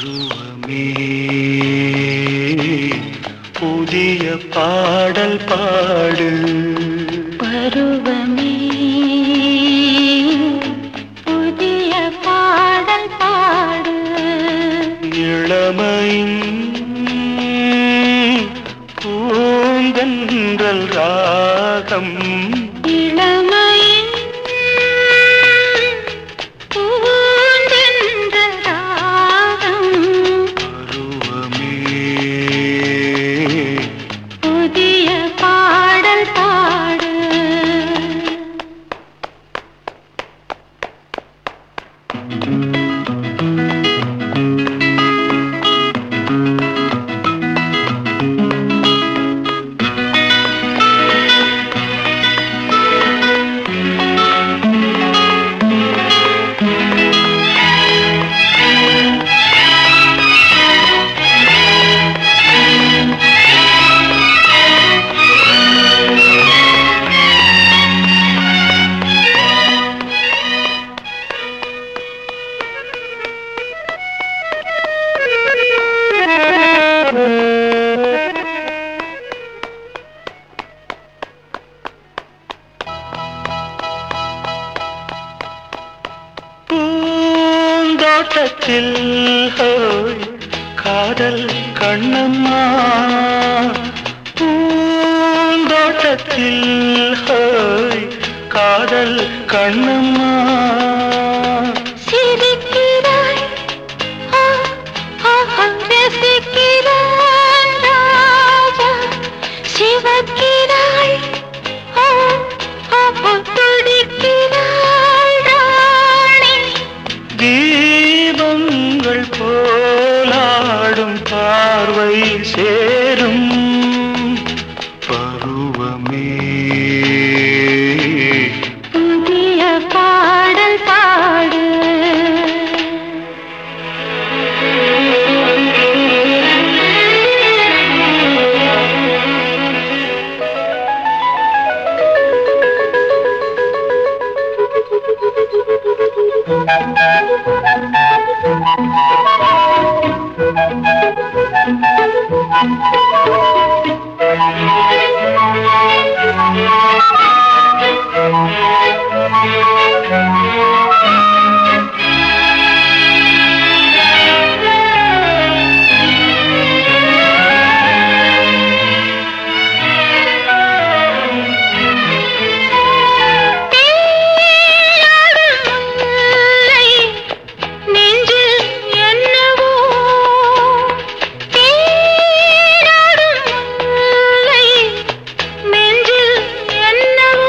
பருவமே புதிய பாடல் பாடு பருவமே புதிய பாடல் பாடு இளமையின் பூந்தென்றல் ராகம் இளமையின் பூந்தென்ற ராகம் பருவமே புதிய பாடல் பாடு பூந்தோட்டத்தில் ஹோய் காதல் கண்ணம்மா பூந்தோட்டத்தில் ஹோய் காதல் கண்ணம்மா சிரிக்கிறாய் ஆ, ஆ, ஆ, ரசிக்கிறான் ராஜா சிவக்கிறாய் ஆ, ஆ, ஆ, துடிக்கிறாள் ராணி தீபங்கள் போலாடும் பார்வை சேரும் பருவமே புதிய பாடல் பாடு தேயாடும் முல்லை நெஞ்சில் என்னவோ தேயாடும் முல்லை நெஞ்சில் என்னவோ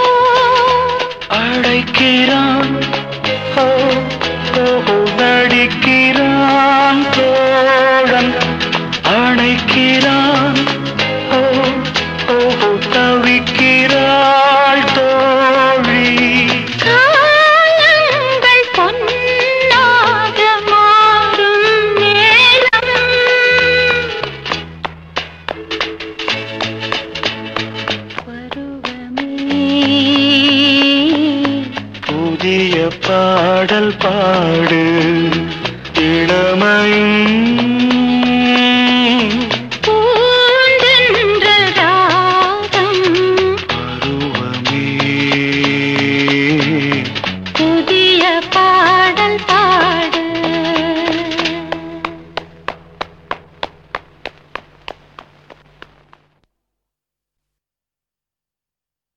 அழைக்கிறான் ஓ ஓ நடிக்கிறான் தோழன் அணைக்கிறான் ஓ ஓ தவிக்கிறாள் தோழி காலங்கள் பொன்னாக மாறும் நேரம் பருவமே புதிய பாடல் பாடு இளமையும்